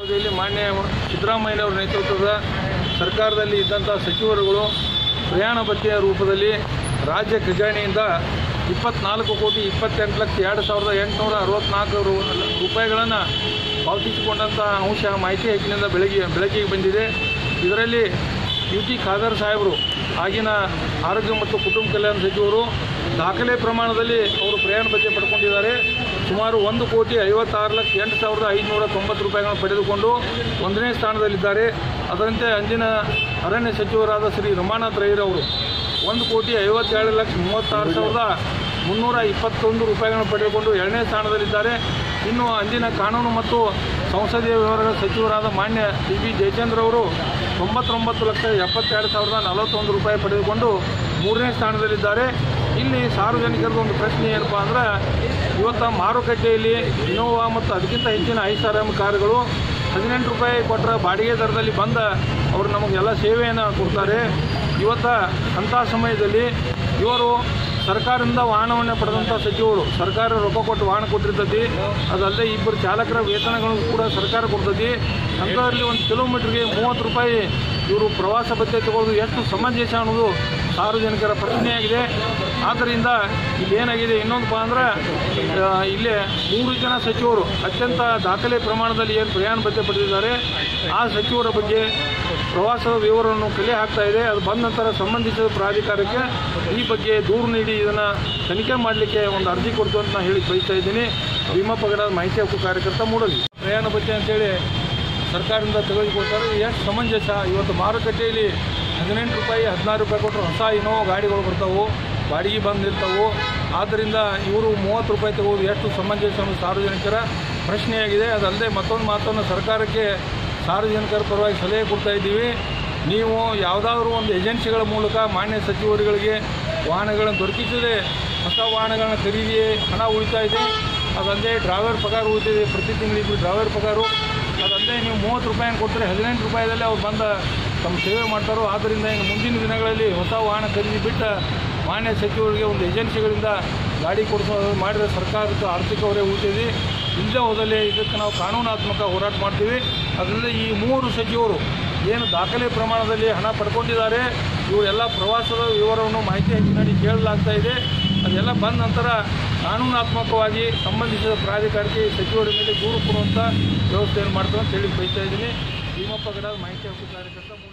ಇಲ್ಲಿ ಮಾನ್ಯ ಸಿದ್ದರಾಮಯ್ಯನವರ ನೇತೃತ್ವದ ಸರ್ಕಾರದಲ್ಲಿ ಇದ್ದಂಥ ಸಚಿವರುಗಳು ಪ್ರಯಾಣ ಭತ್ಯೆಯ ರೂಪದಲ್ಲಿ ರಾಜ್ಯ ಖಜಾನೆಯಿಂದ ಇಪ್ಪತ್ನಾಲ್ಕು ಕೋಟಿ ಇಪ್ಪತ್ತೆಂಟು ಲಕ್ಷ ಎರಡು ಸಾವಿರದ ಎಂಟುನೂರ ಅರವತ್ನಾಲ್ಕು ರು ರೂಪಾಯಿಗಳನ್ನು ಪಾವತಿಸಿಕೊಂಡಂಥ ಅಂಶ ಮಾಹಿತಿ ಹಕ್ಕಿನಿಂದ ಬೆಳಗ್ಗೆ ಬೆಳಕಿಗೆ ಬಂದಿದೆ ಇದರಲ್ಲಿ ಯು ಟಿ ಖಾದರ್ ಸಾಹೇಬರು ಆಗಿನ ಆರೋಗ್ಯ ಮತ್ತು ಕುಟುಂಬ ಕಲ್ಯಾಣ ಸಚಿವರು ದಾಖಲೆ ಪ್ರಮಾಣದಲ್ಲಿ ಅವರು ಪ್ರಯಾಣ ಭತ್ಯೆ ಪಡ್ಕೊಂಡಿದ್ದಾರೆ ಸುಮಾರು ಒಂದು ಕೋಟಿ ಐವತ್ತಾರು ಲಕ್ಷ ಎಂಟು ಸಾವಿರದ ಐದುನೂರ ತೊಂಬತ್ತು ರೂಪಾಯಿಗಳನ್ನು ಪಡೆದುಕೊಂಡು ಒಂದನೇ ಸ್ಥಾನದಲ್ಲಿದ್ದಾರೆ ಅದರಂತೆ ಅಂದಿನ ಅರಣ್ಯ ಸಚಿವರಾದ ಶ್ರೀ ರಮಾನಾಥ್ ರೈರವರು ಒಂದು ಕೋಟಿ ಐವತ್ತೇಳು ಲಕ್ಷ ಮೂವತ್ತಾರು ಸಾವಿರದ ಮುನ್ನೂರ ಇಪ್ಪತ್ತೊಂದು ರೂಪಾಯಿಗಳನ್ನು ಪಡೆದುಕೊಂಡು ಎರಡನೇ ಸ್ಥಾನದಲ್ಲಿದ್ದಾರೆ ಇನ್ನು ಅಂದಿನ ಕಾನೂನು ಮತ್ತು ಸಂಸದೀಯ ವ್ಯವಹಾರಗಳ ಸಚಿವರಾದ ಮಾನ್ಯ ಟಿ ಬಿ ಜಯಚಂದ್ರ ಅವರು ತೊಂಬತ್ತೊಂಬತ್ತು ಲಕ್ಷ ಎಪ್ಪತ್ತೆರಡು ಸಾವಿರದ ನಲವತ್ತೊಂದು ರೂಪಾಯಿ ಪಡೆದುಕೊಂಡು ಮೂರನೇ ಸ್ಥಾನದಲ್ಲಿದ್ದಾರೆ ಇಲ್ಲಿ ಸಾರ್ವಜನಿಕರದ ಒಂದು ಪ್ರಶ್ನೆ ಏನಪ್ಪ ಅಂದ್ರೆ ಇವತ್ತು ಮಾರುಕಟ್ಟೆಯಲ್ಲಿ ಇನೋವಾ ಮತ್ತು ಅದಕ್ಕಿಂತ ಹೆಚ್ಚಿನ ಐಷಾರಾಮ್ ಕಾರುಗಳು ಹದಿನೆಂಟು ರೂಪಾಯಿ ಕೊಟ್ಟರೆ ಬಾಡಿಗೆ ದರದಲ್ಲಿ ಬಂದ ಅವರು ನಮಗೆಲ್ಲ ಸೇವೆಯನ್ನು ಕೊಡ್ತಾರೆ ಇವತ್ತು ಅಂಥ ಸಮಯದಲ್ಲಿ ಇವರು ಸರ್ಕಾರದಿಂದ ವಾಹನವನ್ನು ಪಡೆದಂಥ ಸಚಿವರು ಸರ್ಕಾರ ರೊಕ್ಕ ಕೊಟ್ಟು ವಾಹನ ಕೊಟ್ಟಿರ್ತೈತಿ ಅದಲ್ಲದೆ ಇಬ್ಬರು ಚಾಲಕರ ವೇತನಗಳನ್ನು ಕೂಡ ಸರ್ಕಾರ ಕೊಡ್ತೈತಿ ಅಂಥದ್ರಲ್ಲಿ ಒಂದು ಕಿಲೋಮೀಟ್ರಿಗೆ ಮೂವತ್ತು ರೂಪಾಯಿ ಇವರು ಪ್ರವಾಸ ಭತ್ಯೆ ತಗೊಳ್ಳೋದು ಎಷ್ಟು ಸಮಂಜಸ ಅನ್ನೋದು ಸಾರ್ವಜನಿಕರ ಪ್ರಶ್ನೆಯಾಗಿದೆ ಆದ್ದರಿಂದ ಇಲ್ಲಿ ಏನಾಗಿದೆ ಇನ್ನೊಂದಪ್ಪ ಅಂದ್ರೆ ಆ, ಇಲ್ಲೇ ಮೂರು ಜನ ಸಚಿವರು ಅತ್ಯಂತ ದಾಖಲೆ ಪ್ರಮಾಣದಲ್ಲಿ ಏನು ಪ್ರಯಾಣ ಭತ್ಯೆ ಪಡೆದಿದ್ದಾರೆ ಆ ಸಚಿವರ ಬಗ್ಗೆ ಪ್ರವಾಸದ ವಿವರವನ್ನು ಕಲೆ ಹಾಕ್ತಾ ಇದೆ ಅದು ಬಂದ ನಂತರ ಸಂಬಂಧಿಸಿದ ಪ್ರಾಧಿಕಾರಕ್ಕೆ ಈ ಬಗ್ಗೆ ದೂರು ನೀಡಿ ಇದನ್ನು ತನಿಖೆ ಮಾಡಲಿಕ್ಕೆ ಒಂದು ಅರ್ಜಿ ಕೊಡ್ತು ಅಂತ ನಾನು ಹೇಳಿ ಬಯಸ್ತಾ ಇದ್ದೀನಿ ಭೀಮಾ ಪಗಡ ಮಾಹಿತಿ ಹಕ್ಕು ಕಾರ್ಯಕರ್ತ ಮೂಡಲಿ ಪ್ರಯಾಣ ಭತ್ಯೆ ಅಂತೇಳಿ ಸರ್ಕಾರದಿಂದ ತೆಗೆದುಕೊಳ್ತಾರೆ ಇದು ಎಷ್ಟು ಸಮಂಜಸ ಇವತ್ತು ಮಾರುಕಟ್ಟೆಯಲ್ಲಿ ಹದಿನೆಂಟು ರೂಪಾಯಿ ಹದಿನಾರು ರೂಪಾಯಿ ಕೊಟ್ಟರೆ ಹೊಸ ಇನೋವಾ ಗಾಡಿಗಳು ಬರ್ತಾವೆ ಬಾಡಿಗೆ ಬಂದು ನಿಲ್ತಾವು ಆದ್ದರಿಂದ ಇವರು ಮೂವತ್ತು ರೂಪಾಯಿ ತಗೋದು ಎಷ್ಟು ಸಮಂಜಸ ಅನ್ನೋ ಸಾರ್ವಜನಿಕರ ಪ್ರಶ್ನೆಯಾಗಿದೆ ಅದಲ್ಲದೆ ಮತ್ತೊಂದು ಮಾತನ್ನು ಸರ್ಕಾರಕ್ಕೆ ಸಾರ್ವಜನಿಕರ ಪರವಾಗಿ ಸಲಹೆ ಕೊಡ್ತಾ ಇದ್ದೀವಿ ನೀವು ಯಾವುದಾದ್ರೂ ಒಂದು ಏಜೆನ್ಸಿಗಳ ಮೂಲಕ ಮಾನ್ಯ ಸಚಿವರುಗಳಿಗೆ ವಾಹನಗಳನ್ನು ದೊರಕಿಸದೆ ಹೊಸ ವಾಹನಗಳನ್ನ ಖರೀದಿ ಹಣ ಉಳಿತಾ ಇದೆ ಅದಲ್ಲದೆ ಡ್ರೈವರ್ ಪಗಾರ ಉಳಿತಿದೆ ಪ್ರತಿ ತಿಂಗಳಿಗೆ ಡ್ರೈವರ್ ಪಗಾರು ಅದಲ್ಲದೆ ನೀವು ಮೂವತ್ತು ರೂಪಾಯಿನ ಕೊಟ್ಟರೆ ಹದಿನೆಂಟು ರೂಪಾಯಿದಲ್ಲಿ ಅವ್ರು ಬಂದ ತಮ್ಮ ಸೇವೆ ಮಾಡ್ತಾರೋ ಆದ್ದರಿಂದ ಇನ್ನು ಮುಂದಿನ ದಿನಗಳಲ್ಲಿ ಹೊಸ ವಾಹನ ಖರೀದಿ ಬಿಟ್ಟು ಮಾನ್ಯ ಸಚಿವರಿಗೆ ಒಂದು ಏಜೆನ್ಸಿಗಳಿಂದ ಗಾಡಿ ಕೊಡಿಸೋದು ಮಾಡಿದರೆ ಸರ್ಕಾರಕ್ಕೆ ಆರ್ಥಿಕ ಹೊರೆ ಉಳಿತಿದೆ ಇಲ್ಲದೆ ಹೋದಲ್ಲಿ ಇದಕ್ಕೆ ನಾವು ಕಾನೂನಾತ್ಮಕ ಹೋರಾಟ ಮಾಡ್ತೀವಿ ಅದರಿಂದ ಈ ಮೂವರು ಸಚಿವರು ಏನು ದಾಖಲೆ ಪ್ರಮಾಣದಲ್ಲಿ ಹಣ ಪಡ್ಕೊಂಡಿದ್ದಾರೆ ಇವರೆಲ್ಲ ಪ್ರವಾಸದ ವಿವರವನ್ನು ಮಾಹಿತಿ ಹೆಚ್ಚಿನಡಿ ಕೇಳಲಾಗ್ತಾ ಇದೆ ಅದೆಲ್ಲ ಬಂದ ನಂತರ ಕಾನೂನಾತ್ಮಕವಾಗಿ ಸಂಬಂಧಿಸಿದ ಪ್ರಾಧಿಕಾರಕ್ಕೆ ಸಚಿವರ ಮೇಲೆ ದೂರು ಕೊಡುವಂಥ ವ್ಯವಸ್ಥೆಯನ್ನು ಮಾಡ್ತಾರೆ ಅಂತ ಹೇಳಿ ಬಯಸ್ತಾ ಇದ್ದೀನಿ ಭೀಮಪ್ಪ ಗಡ ಮಾಹಿತಿ ಹಕ್ಕು ಕಾರ್ಯಕರ್ತ